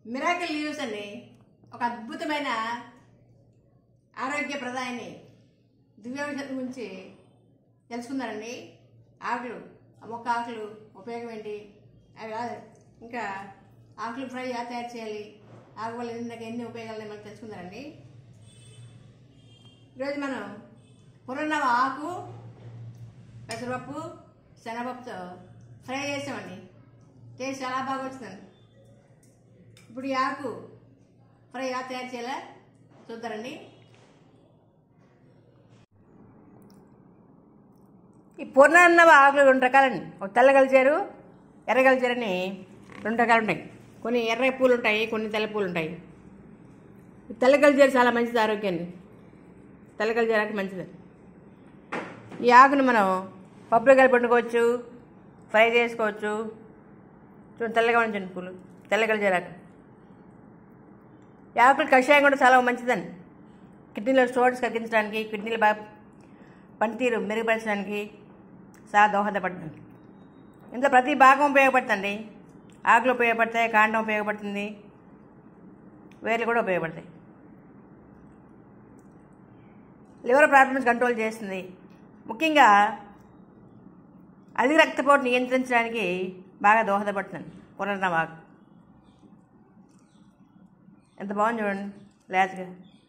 miracle leaves అండి ఒక అద్భుతమైన ఆరోగ్య ప్రదాయని దివ్యౌషధం గురించి తెలుసుకుందారండి ఆకులు ఆ మొక్క ఆకులు ఉపయోగం ఏంటి అవి కాదు ఇంకా ఆకులు ఫ్రై ఎలా తయారు చేయాలి ఆకు వల్ల ఎన్ని ఎన్ని ఉపయోగాలు మనం తెలుసుకుందారండి ఈరోజు మనం పునర్నవ ఆకు పెసరపప్పు శనగపప్పుతో ఫ్రై చేసామండి టేస్ట్ చాలా బాగా వచ్చిందండి ఇప్పుడు ఈ ఆకు ఫ్రై ఎలా తయారు చేయాలా చూద్దారండి ఈ పూర్ణాన్నవ ఆకులు రెండు రకాలండి ఒక తెల్ల కలిచారు ఎర్ర కలిచారని రెండు రకాలు ఉంటాయి కొన్ని ఎర్ర పూలు ఉంటాయి కొన్ని తెల్ల పూలు ఉంటాయి ఈ తెల్ల కలిచారు చాలా మంచిది ఆరోగ్యాన్ని తెల్ల కలిచారాకు మంచిది ఈ ఆకును మనం పప్పులో కలిపి వండుకోవచ్చు ఫ్రై చేసుకోవచ్చు చూడండి తెల్లగా ఉంచండి పూలు తెల్ల కలిచారాకు ఈ ఆకులు కషాయం కూడా చాలా మంచిదండి కిడ్నీలో స్టోన్స్ తగ్గించడానికి కిడ్నీలు బాగా పనితీరు మెరుగుపరచడానికి చాలా దోహదపడుతుంది ఇందులో ప్రతి భాగం ఉపయోగపడుతుంది ఆకులు ఉపయోగపడతాయి కాండం ఉపయోగపడుతుంది వేర్లు కూడా ఉపయోగపడతాయి లివర్ ప్రాబ్లమ్స్ కంట్రోల్ చేస్తుంది ముఖ్యంగా అధిక రక్తపోటు నియంత్రించడానికి బాగా దోహదపడుతుంది పునర్నవాకు ఎంత బాగుంది చూడండి లేతగా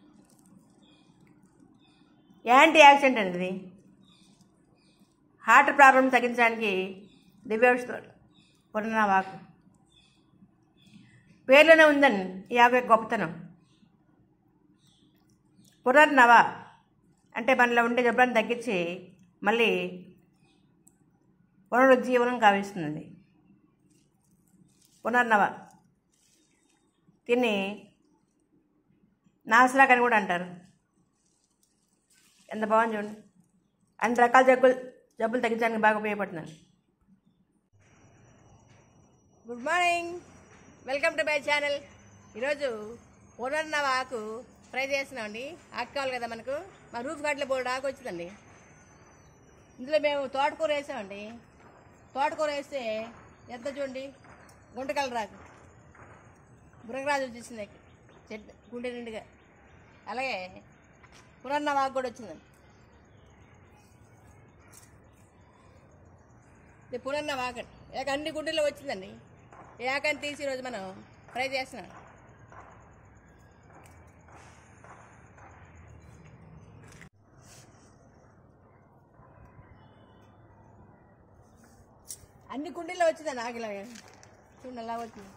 యాంటీ యాక్సిడెంట్ అండి ఇది హార్ట్ ప్రాబ్లం తగ్గించడానికి దివ్యౌషధం పునర్నవాకు పేర్లోనే ఉందండి ఈ ఆకు యొక్క గొప్పతనం పునర్నవ అంటే మనలో ఉండే జబ్బులను తగ్గించి మళ్ళీ పునరుజ్జీవనం కావిస్తుంది పునర్నవ దీన్ని నాసరాక్ అని కూడా అంటారు ఎంత బాగుంది చూడండి అన్ని రకాల జబ్బులు జబ్బులు తగ్గించడానికి బాగా ఉపయోగపడుతున్నాను good morning welcome to my channel ఈరోజు పునర్నవ ఆకు ఫ్రై చేస్తున్నామండి ఆకు కావాలి కదా మనకు మా రూఫ్ గార్డ్లో బోర్డు ఆకు వచ్చిందండి ఇందులో మేము తోటకూర వేసామండి తోటకూర వేస్తే ఎంత చూడండి గుంట కలర్ రాకు బురగరాజు వచ్చేసింది చెట్టు గుండె నిండుగా అలాగే పునర్నవ ఆకు కూడా వచ్చిందండి ఇది పునర్నవ ఆకండి ఏక అన్ని గుండెల్లో వచ్చిందండి ఈ ఆకని తీసి ఈరోజు మనం ఫ్రై చేస్తున్నాం అన్ని కుండీల్లో వచ్చిందండి ఆకిలాగా చూడండి అలా వచ్చింది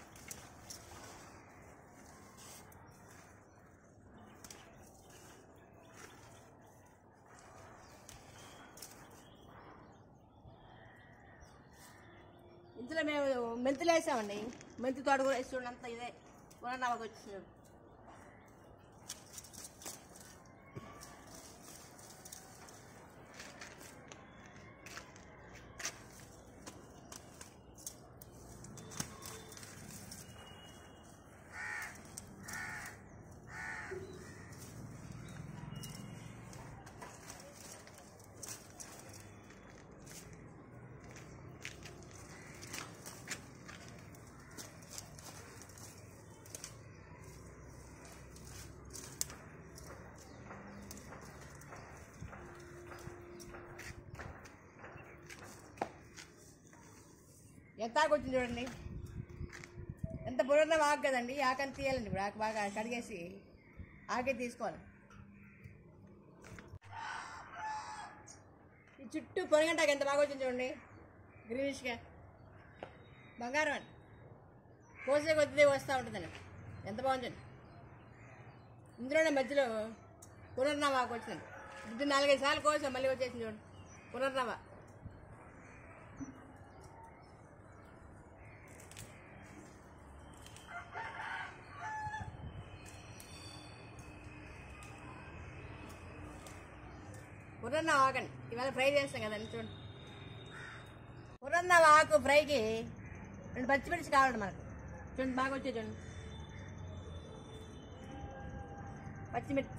ఇందులో మేము మెంతులు వేసామండి మెంతి తోట కూడా వేసి చూడండి అంతా ఇదే పునర్నవకు వచ్చింది ఎంత ఆకు వచ్చింది చూడండి ఎంత పురాణ ఆకు కదండి ఈ ఆకని తీయాలండి ఇప్పుడు ఆకు బాగా కడిగేసి ఆకే తీసుకోవాలి ఈ చుట్టూ పొరగంటాకు ఎంత బాగా వచ్చింది చూడండి గ్రీనిష్గా బంగారం అండి కోసే కొద్దిదే వస్తూ ఉంటుందండి ఎంత బాగుందండి ఇందులోనే మధ్యలో పునర్నవ ఆకు వచ్చింది ఇది నాలుగైదు సార్లు కోసాం మళ్ళీ వచ్చేసింది చూడండి పునర్నవ పురన్న ఆకండి ఇవాళ ఫ్రై చేస్తాం కదండి చూడండి పురన్న ఆకు ఫ్రైకి రెండు పచ్చిమిర్చి కావాలండి మనకు చూడండి బాగా వచ్చే చూడండి పచ్చిమిర్చి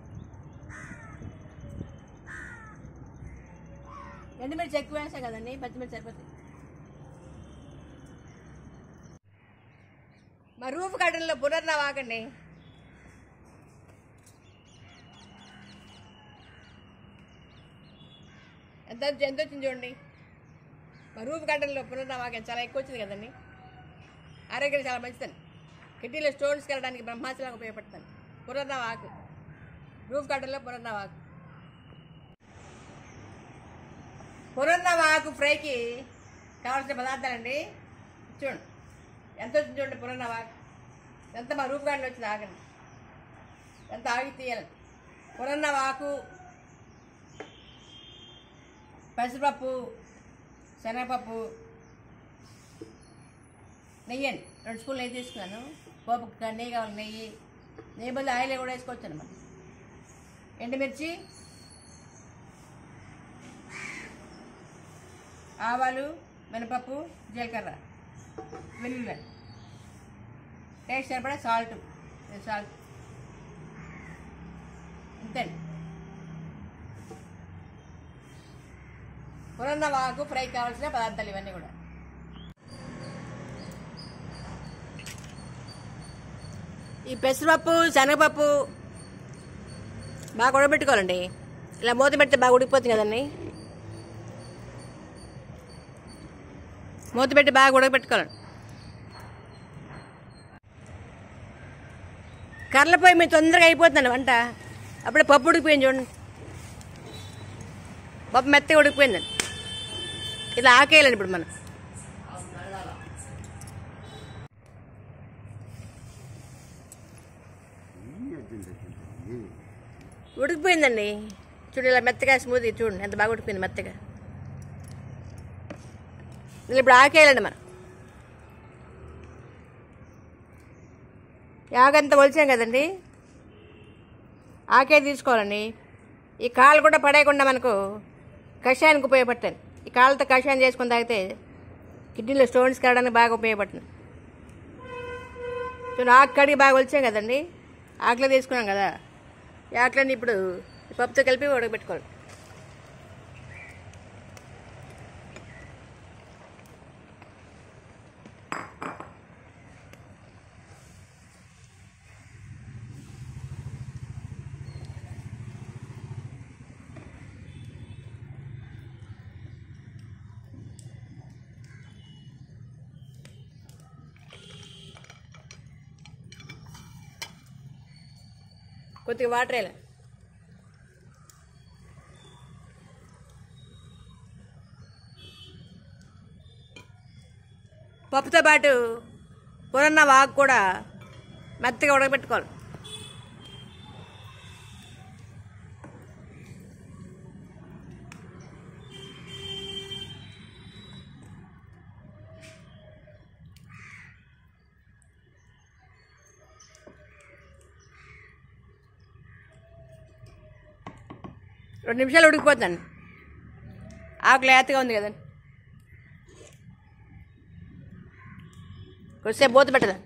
ఎండుమిర్చి ఎక్కువ వేసాం కదండి పచ్చిమిర్చి సరిపోతాయి మా రూఫ్ గార్డెన్లో పునర్నవాకండి ఎంత ఎంత వచ్చింది చూడండి మా రూఫ్ గార్డెన్లో పునర్నవాకం చాలా ఎక్కువ వచ్చింది కదండి ఆరోగ్యం చాలా మంచిదండి కిడ్నీలో స్టోన్స్ వెళ్ళడానికి బ్రహ్మాస్త్రంగా ఉపయోగపడుతుంది పునర్నవాకు రూఫ్ గార్డెన్లో పునర్నవాకు పునర్నవాకు ఫ్రైకి కావాల్సిన పదార్థాలండి చూడండి ఎంత వచ్చింది చూడండి పునర్నవాకు ఎంత మా రూఫ్ గార్డెన్ వచ్చింది ఆగండి ఎంత ఆగి తీయాలండి పునర్నవాకు పెసరపప్పు శనగపప్పు నెయ్యి అండి రెండు స్పూన్లు నెయ్యి తీసుకున్నాను పోపు నెయ్యి కావాలి నెయ్యి నెయ్యి బదులు ఆయిల్ కూడా వేసుకోవచ్చు అనమాట ఎండుమిర్చి ఆవాలు మినపప్పు జీలకర్ర వెల్లుల్లి టేస్ట్ సరిపడా సాల్ట్ సాల్ట్ అంతేండి పురంధవాకు ఫ్రై కావాల్సిన పదార్థాలు ఇవన్నీ కూడా ఈ పెసరపప్పు శనగపప్పు బాగా ఉడకబెట్టుకోవాలండి ఇలా మూత పెడితే బాగా ఉడికిపోతుంది కదండి మూత పెట్టి బాగా ఉడకబెట్టుకోవాలండి కర్రల పొయ్యి మీద తొందరగా అయిపోతుందండి వంట అప్పుడే పప్పు ఉడికిపోయింది చూడండి పప్పు మెత్తగా ఉడికిపోయిందండి ఇలా ఆకేయాలండి ఇప్పుడు మనం ఉడికిపోయిందండి చూడు ఇలా మెత్తగా స్మూత్ చూడండి ఎంత బాగా ఉడికిపోయింది మెత్తగా ఇలా ఇప్పుడు ఆకేయాలండి మనం యాగంత ఒలిచాం కదండి ఆకే తీసుకోవాలండి ఈ కాళ్ళు కూడా పడేయకుండా మనకు కషాయానికి ఉపయోగపడతాయి ఈ కాళ్ళతో కషాయం చేసుకొని తాగితే కిడ్నీలో స్టోన్స్ కావడానికి బాగా ఉపయోగపడుతుంది చూడండి ఆకు కడిగి బాగా ఒలిచాం కదండి ఆకులో తీసుకున్నాం కదా ఈ ఆకులన్నీ ఇప్పుడు ఈ పప్పుతో కలిపి ఉడకబెట్టుకోవాలి కొద్దిగా వాటర్ వేయాలి పప్పుతో పాటు పురన్న వాకు కూడా మెత్తగా ఉడకబెట్టుకోవాలి రెండు నిమిషాలు ఉడికిపోతాను ఆకు లేతగా ఉంది కదండి కొద్దిసేపు మూత పెట్టదా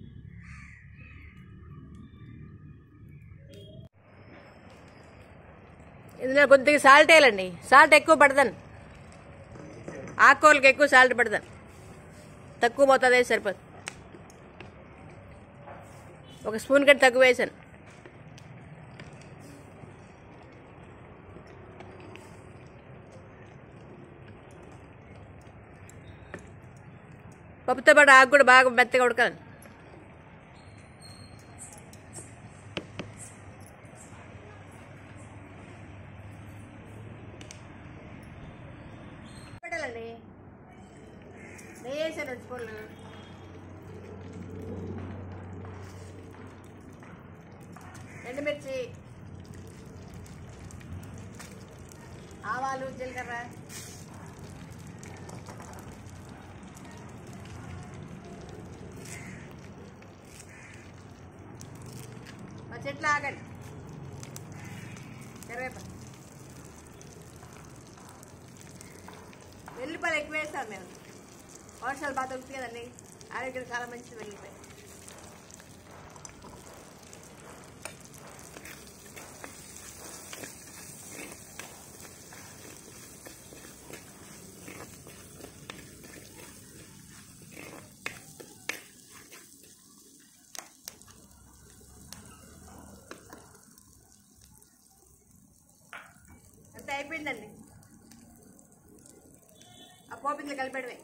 ఇందులో కొద్దిగా సాల్ట్ వేయాలండి సాల్ట్ ఎక్కువ పడతాను ఆకుకూరలకు ఎక్కువ సాల్ట్ పడతాను తక్కువ మోతాదు వేసి సరిపోదు ఒక స్పూన్ కంటే తక్కువ వేసాను పప్పుతో పాటు ఆకు కూడా బాగా మెత్తగా ఉడకాలి పెట్టాలండి నెయ్యి వేసాను రెండు స్పూన్లు ఎండుమిర్చి ఆవాలు జీలకర్ర మా చెట్లు ఆగండి కరివేపాకు వెల్లిపాయలు ఎక్కువ వేస్తాం మేము వర్షాలు బాగా దొరుకుతాయి కదండి ఆరోగ్యం చాలా మంచిది వెల్లిపాయ అయిపోయిందండి ఆ పోపు ఇందులో కలిపెడమే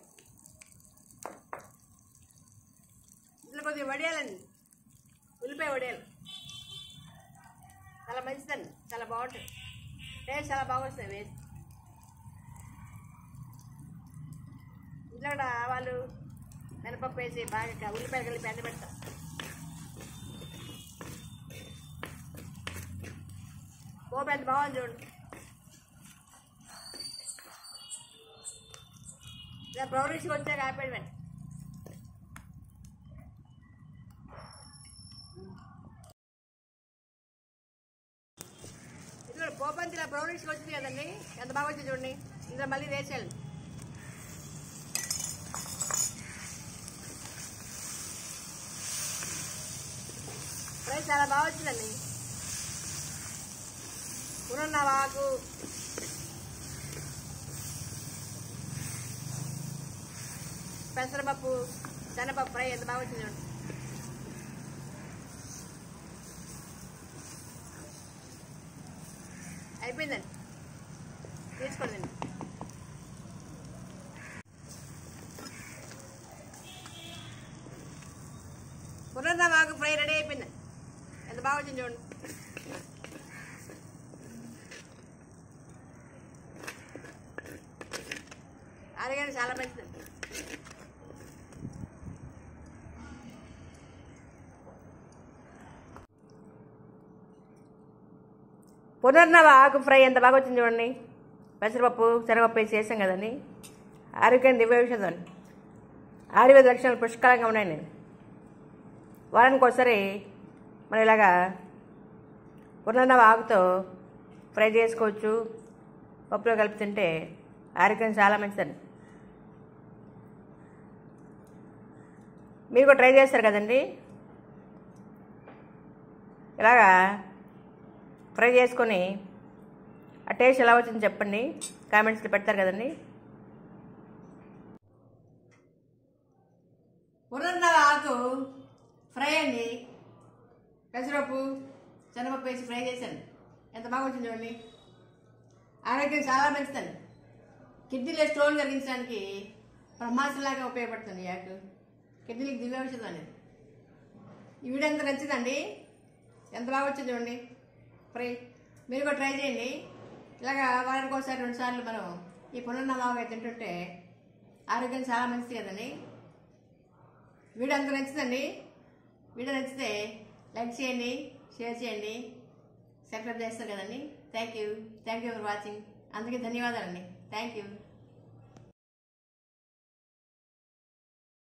ఇందులో కొద్దిగా వడియాలండి ఉల్లిపాయ వడియాలు చాలా మంచిదండి చాలా బాగుంటుంది టేస్ట్ చాలా బాగా వస్తుంది వేసి ఇంట్లో కూడా ఆవాలు మినపప్పు వేసి బాగా ఉల్లిపాయలు కలిపి ఎండబెడతాం పోపు ఎంత బాగుంది చూడండి ఇలా బ్రౌనిష్గా వచ్చాక ఆపేయడమే ఇదిగో పోపు అంతా ఇలా బ్రౌనిష్గా వచ్చింది కదండి ఎంత బాగా వచ్చింది చూడండి ఇందులో మళ్ళీ వేసేయాలి ఫ్రై చాలా బాగా వచ్చిందండి పునన్న వాకు పెసరపప్పు శనగపప్పు ఫ్రై ఎంత బాగా వచ్చింది చూడండి అయిపోయిందండి తీసుకోండి పునన్న వాకు ఫ్రై రెడీ అయిపోయిందండి ఎంత బాగా వచ్చింది చూడండి ఆరోగ్యానికి చాలా మంచిది పునర్నవ ఆకు ఫ్రై ఎంత బాగా వచ్చింది చూడండి పెసరపప్పు శనగపప్పు వేసి చేసాం కదండి ఆరోగ్యం దివ్య విషయం ఆయుర్వేద లక్షణాలు పుష్కలంగా ఉన్నాయి నేను వారానికి ఒకసారి మనం ఇలాగా పునర్నవ ఆకుతో ఫ్రై చేసుకోవచ్చు పప్పులో కలిపి తింటే ఆరోగ్యం చాలా మంచిదండి మీరు కూడా ట్రై చేస్తారు కదండి ఇలాగా ఫ్రై చేసుకొని ఆ టేస్ట్ ఎలా వచ్చింది చెప్పండి కామెంట్స్లో పెడతారు కదండి పునర్నవ ఆకు ఫ్రై అండి పెసరపప్పు శనగపప్పు వేసి ఫ్రై చేశాను ఎంత బాగా వచ్చింది చూడండి ఆరోగ్యం చాలా మంచిదండి కిడ్నీలో స్టోన్ కలిగించడానికి బ్రహ్మాసంలాగా ఉపయోగపడుతుంది ఈ ఆకు కిడ్నీలకు దివ్య ఔషధం అనేది ఈ వీడియో ఎంత నచ్చిందండి ఎంత బాగా వచ్చింది చూడండి ఫ్రై మీరు కూడా ట్రై చేయండి ఇలాగా వారానికి ఒకసారి రెండు సార్లు మనం ఈ పునర్నవాగా తింటుంటే ఆరోగ్యం చాలా మంచిది కదండి వీడియో అంత నచ్చిందండి వీడియో నచ్చితే లైక్ చేయండి షేర్ చేయండి సబ్స్క్రైబ్ చేస్తారు కదండి thank you thank you for watching అందరికీ ధన్యవాదాలండి థ్యాంక్ యూ